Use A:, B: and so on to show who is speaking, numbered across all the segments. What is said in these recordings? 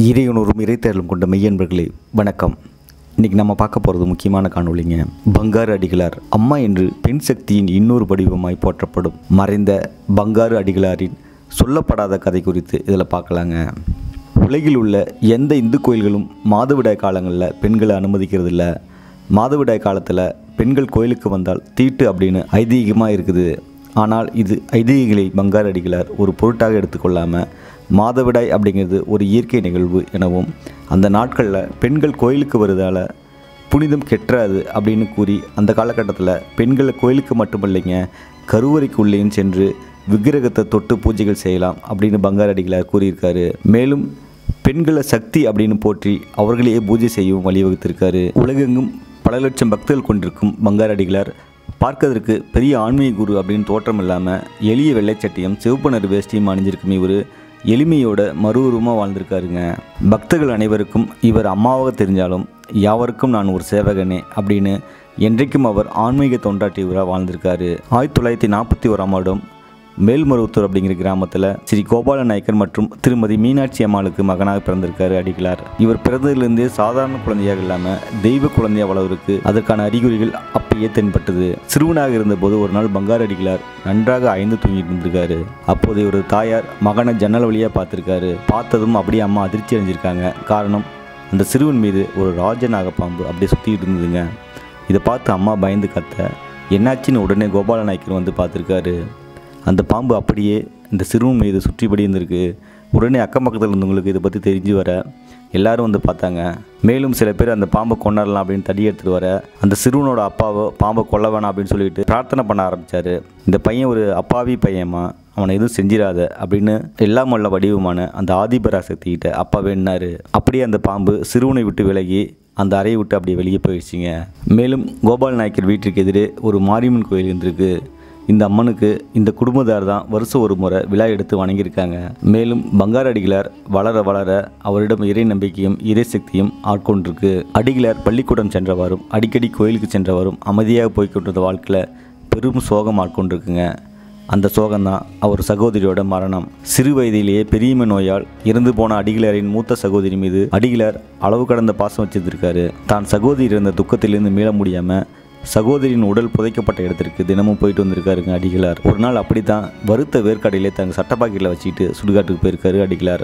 A: இறையுணர்வும் இறைத்தேடலும் கொண்ட மெய்யன்பர்களே வணக்கம் இன்னைக்கு நம்ம பார்க்க போகிறது முக்கியமான காணொளிங்க பங்காரு அடிகளார் அம்மா என்று பெண் சக்தியின் இன்னொரு வடிவமாய் போற்றப்படும் மறைந்த பங்காரு அடிகளாரின் சொல்லப்படாத கதை குறித்து இதில் பார்க்கலாங்க உலகில் உள்ள எந்த இந்து கோயில்களும் மாதவிடாய் காலங்களில் பெண்களை அனுமதிக்கிறது இல்ல மாதவிடாய் காலத்தில் பெண்கள் கோயிலுக்கு வந்தால் தீட்டு அப்படின்னு ஐதீகமாக இருக்குது ஆனால் இது ஐதீகங்களை பங்காரு அடிகளார் ஒரு பொருட்டாக எடுத்துக்கொள்ளாமல் மாதவிடாய் அப்படிங்கிறது ஒரு இயற்கை நிகழ்வு எனவும் அந்த நாட்களில் பெண்கள் கோயிலுக்கு வருவதால் புனிதம் கெட்டாது அப்படின்னு கூறி அந்த காலகட்டத்தில் பெண்களை கோயிலுக்கு மட்டுமில்லைங்க கருவறைக்குள்ளேயும் சென்று விக்கிரகத்தை தொட்டு பூஜைகள் செய்யலாம் அப்படின்னு பங்காரு அடிகளார் கூறியிருக்காரு மேலும் பெண்களை சக்தி அப்படின்னு போற்றி அவர்களையே பூஜை செய்யவும் வழிவகுத்திருக்காரு உலகெங்கும் பல லட்சம் பக்தர்கள் கொண்டிருக்கும் பங்காரு அடிகளார் பார்க்கறதற்கு பெரிய ஆன்மீக குரு அப்படின்னு தோற்றம் இல்லாமல் எளிய வெள்ளைச்சட்டையும் சிவப்பு நிற வேஷ்டியும் அணிஞ்சிருக்கும் இவர் எளிமையோட மறு உருவமாக வாழ்ந்திருக்காருங்க பக்தர்கள் அனைவருக்கும் இவர் அம்மாவாக தெரிஞ்சாலும் யாவருக்கும் நான் ஒரு சேவகனே அப்படின்னு என்றைக்கும் அவர் ஆன்மீக தொண்டாற்றியவராக வாழ்ந்திருக்காரு ஆயிரத்தி தொள்ளாயிரத்தி நாற்பத்தி ஓராம் வருடம் மேல்மருவத்தூர் அப்படிங்கிற கிராமத்தில் ஸ்ரீ கோபால நாயக்கர் மற்றும் திருமதி மீனாட்சி அம்மாளுக்கு மகனாக பிறந்திருக்காரு அடிகளார் இவர் பிறந்ததிலிருந்தே சாதாரண குழந்தையாக இல்லாமல் தெய்வ குழந்தையாக வளர்வதற்கு அதற்கான அறிகுறிகள் அப்பயே தென்பட்டது சிறுவனாக இருந்தபோது ஒரு நாள் பங்காரு அடிகளார் நன்றாக ஐந்து தூங்கிட்டு இருந்திருக்காரு அப்போது இவரது தாயார் மகனை ஜன்னல் வழியாக பார்த்துருக்காரு பார்த்ததும் அப்படியே அம்மா அதிர்ச்சி அடைஞ்சிருக்காங்க காரணம் அந்த சிறுவன் மீது ஒரு ராஜ நாகப்பாம்பு அப்படியே சுற்றிட்டு இருந்ததுங்க இதை பார்த்து அம்மா பயந்து கத்த என்னாச்சுன்னு உடனே கோபால நாயக்கர் வந்து பார்த்துருக்காரு அந்த பாம்பு அப்படியே இந்த சிறுவன் மீது சுற்றிப்படி இருந்திருக்கு உடனே அக்கம் பக்கத்தில் இருந்தவங்களுக்கு இதை பற்றி தெரிஞ்சு வர எல்லாரும் வந்து பார்த்தாங்க மேலும் சில பேர் அந்த பாம்பை கொண்டாடலாம் அப்படின்னு தடி எடுத்துகிட்டு வர அந்த சிறுவனோட அப்பாவோ பாம்பை கொல்ல வேணாம் அப்படின்னு சொல்லிட்டு பிரார்த்தனை பண்ண ஆரம்பித்தார் இந்த பையன் ஒரு அப்பாவி பையன்மா அவனை எதுவும் செஞ்சிடாத அப்படின்னு எல்லாம் வல்ல வடிவமான அந்த ஆதிபராசக்திகிட்ட அப்பா வேணாரு அப்படியே அந்த பாம்பு சிறுவனை விட்டு விலகி அந்த அறையை விட்டு அப்படியே வெளியே போயிடுச்சிங்க மேலும் கோபால் நாயக்கர் வீட்டிற்கு எதிரே ஒரு மாரியம்மன் கோயில் இருந்திருக்கு இந்த அம்மனுக்கு இந்த குடும்பத்தார் தான் வருஷம் ஒரு முறை விழா எடுத்து வணங்கியிருக்காங்க மேலும் பங்கார அடிகளார் வளர வளர அவரிடம் இறை நம்பிக்கையும் இறை சக்தியும் ஆட்கொண்டிருக்கு அடிகளார் பள்ளிக்கூடம் சென்றவாறும் அடிக்கடி கோயிலுக்கு சென்றவாறும் அமைதியாக போய்க்கொண்டிருந்த வாழ்க்கையில் பெரும் சோகம் ஆட்கொண்டிருக்குங்க அந்த சோகம்தான் அவர் சகோதரியோட மரணம் சிறு வயதிலேயே பெரியம நோயால் இறந்து போன அடிகளாரின் மூத்த சகோதரி மீது அடிகளார் அளவு கடந்த பாசம் வச்சிருந்திருக்காரு தான் சகோதரி இருந்த துக்கத்திலிருந்து மீள முடியாமல் சகோதரியின் உடல் புதைக்கப்பட்ட இடத்திற்கு தினமும் போயிட்டு வந்திருக்காருங்க அடிகளார் ஒரு நாள் அப்படித்தான் வறுத்த வேர்க்கடையிலே தங்க சட்டப்பாக்கியில் வச்சுட்டு சுடுகாட்டுக்கு போயிருக்காரு அடிகளார்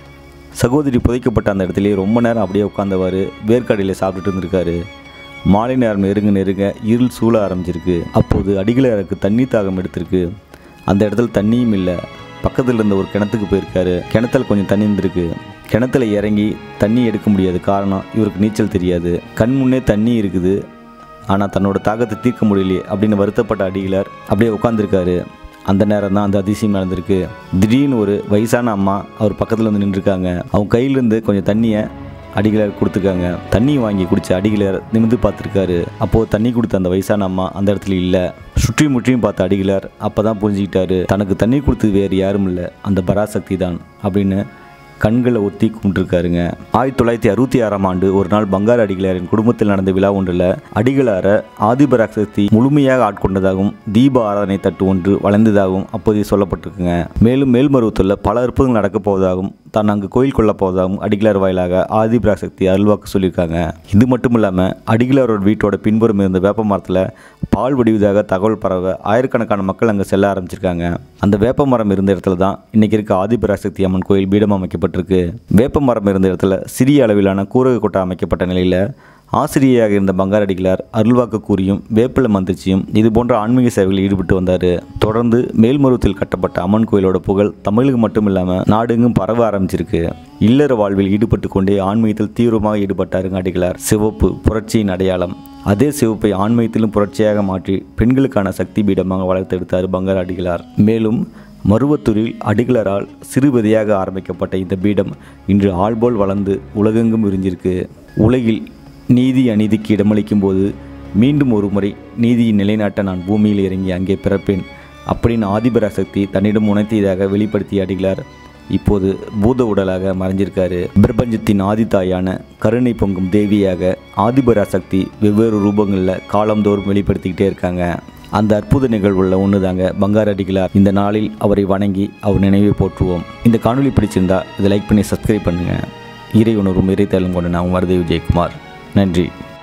A: சகோதரி புதைக்கப்பட்ட அந்த இடத்துலயே ரொம்ப நேரம் அப்படியே உட்காந்தவாறு வேர்க்கடையில் சாப்பிட்டுட்டு இருந்திருக்காரு மாலை நேரம் நெருங்க நெருங்க இருள் சூழ ஆரம்பிச்சிருக்கு அப்போது அடிகளாருக்கு தண்ணி தாகம் எடுத்திருக்கு அந்த இடத்துல தண்ணியும் இல்லை பக்கத்தில் இருந்த ஒரு கிணத்துக்கு போயிருக்காரு கிணத்துல கொஞ்சம் தண்ணி இருந்திருக்கு கிணத்துல இறங்கி தண்ணி எடுக்க முடியாது காரணம் இவருக்கு நீச்சல் தெரியாது கண் முன்னே தண்ணி இருக்குது ஆனால் தன்னோட தாகத்தை தீர்க்க முடியலையே அப்படின்னு வருத்தப்பட்ட அடிகளார் அப்படியே உட்காந்துருக்காரு அந்த நேரம் தான் அந்த அதிசயம் நடந்திருக்கு திடீர்னு ஒரு வயசான அம்மா அவர் பக்கத்தில் வந்து நின்றுருக்காங்க அவங்க கையிலேருந்து கொஞ்சம் தண்ணியை அடிகளார் கொடுத்துருக்காங்க தண்ணி வாங்கி குடிச்ச அடிகளார் நிமிந்து பார்த்துருக்காரு அப்போது தண்ணி கொடுத்த அந்த வயசான அம்மா அந்த இடத்துல இல்லை சுற்றி முற்றியும் பார்த்த அடிகளார் அப்போ தான் புரிஞ்சுக்கிட்டாரு தனக்கு தண்ணி கொடுத்தது வேறு யாரும் இல்லை அந்த பராசக்தி தான் அப்படின்னு கண்களை ஒத்தி கும்பிட்டுருக்காருங்க ஆயிரத்தி தொள்ளாயிரத்தி அறுபத்தி ஆறாம் ஆண்டு ஒரு நாள் பங்காரு அடிகளாரின் குடும்பத்தில் நடந்த விழா ஒன்றில் அடிகளார ஆதிபராசக்தி முழுமையாக ஆட்கொண்டதாகவும் தீப ஆராதனை தட்டு ஒன்று வளைந்ததாகவும் அப்போதைய சொல்லப்பட்டிருக்குங்க மேலும் மேல்மருவத்தில் பல அற்புதங்கள் நடக்கப் போவதாகவும் தான் அங்கு கோயில் கொள்ளப் போவதாகவும் அடிகளார் வாயிலாக ஆதிபராசக்தி அருள்வாக்கு சொல்லியிருக்காங்க இது மட்டும் இல்லாமல் அடிகளாரோட வீட்டோட பின்புறம் இருந்த வேப்ப மரத்தில் பால் வடிவதாக தகவல் பரவ ஆயிரக்கணக்கான மக்கள் அங்கே செல்ல ஆரம்பிச்சிருக்காங்க அந்த வேப்ப மரம் இருந்த இடத்துல தான் இன்னைக்கு இருக்க ஆதிபராசக்தி அம்மன் கோயில் பீடம் அமைக்கப்பட்டிருக்கு வேப்ப மரம் இருந்த இடத்துல சிறிய அளவிலான கூரக கொட்டை அமைக்கப்பட்ட நிலையில் ஆசிரியராக இருந்த பங்காரடிகளார் அருள்வாக்கு கூறியும் வேப்பில மந்திரிச்சியும் இது போன்ற ஆன்மீக சேவைகளில் ஈடுபட்டு வந்தார் தொடர்ந்து மேல்மருவத்தில் கட்டப்பட்ட அம்மன் கோயிலோட புகழ் தமிழுக்கு மட்டும் இல்லாமல் நாடெங்கும் பரவ ஆரம்பிச்சிருக்கு இல்லற வாழ்வில் ஈடுபட்டு கொண்டே ஆன்மீகத்தில் தீவிரமாக ஈடுபட்டாருங்க அடிகளார் சிவப்பு புரட்சியின் அடையாளம் அதே சிவப்பை ஆன்மீகத்திலும் புரட்சியாக மாற்றி பெண்களுக்கான சக்தி பீடமாக வளர்த்தெடுத்தார் பங்கார அடிகளார் மேலும் மருவத்தூரில் அடிகளாரால் சிறுபதியாக ஆரம்பிக்கப்பட்ட இந்த பீடம் இன்று ஆள்போல் வளர்ந்து உலகெங்கும் விரிஞ்சிருக்கு உலகில் நீதி அநீதிக்கு இடமளிக்கும் போது மீண்டும் ஒரு முறை நீதியை நிலைநாட்ட நான் பூமியில் இறங்கி அங்கே பிறப்பேன் அப்படின்னு ஆதிபராசக்தி தன்னிடம் உணர்த்தியதாக வெளிப்படுத்திய அடிகளார் இப்போது பூத உடலாக மறைஞ்சிருக்காரு பிரபஞ்சத்தின் ஆதித்தாயான கருணை பொங்கும் தேவியாக ஆதிபராசக்தி வெவ்வேறு ரூபங்களில் காலந்தோறும் வெளிப்படுத்திக்கிட்டே இருக்காங்க அந்த அற்புத நிகழ்வுள்ள ஒன்று தாங்க பங்கார அடிகளார் இந்த நாளில் அவரை வணங்கி அவர் நினைவை போற்றுவோம் இந்த காணொளி பிடிச்சிருந்தா இதை லைக் பண்ணி சப்ஸ்கிரைப் பண்ணுங்கள் இறை உணர்வும் இறைத்தலும் கொண்ட நான் வரதை விஜயகுமார் நன்றி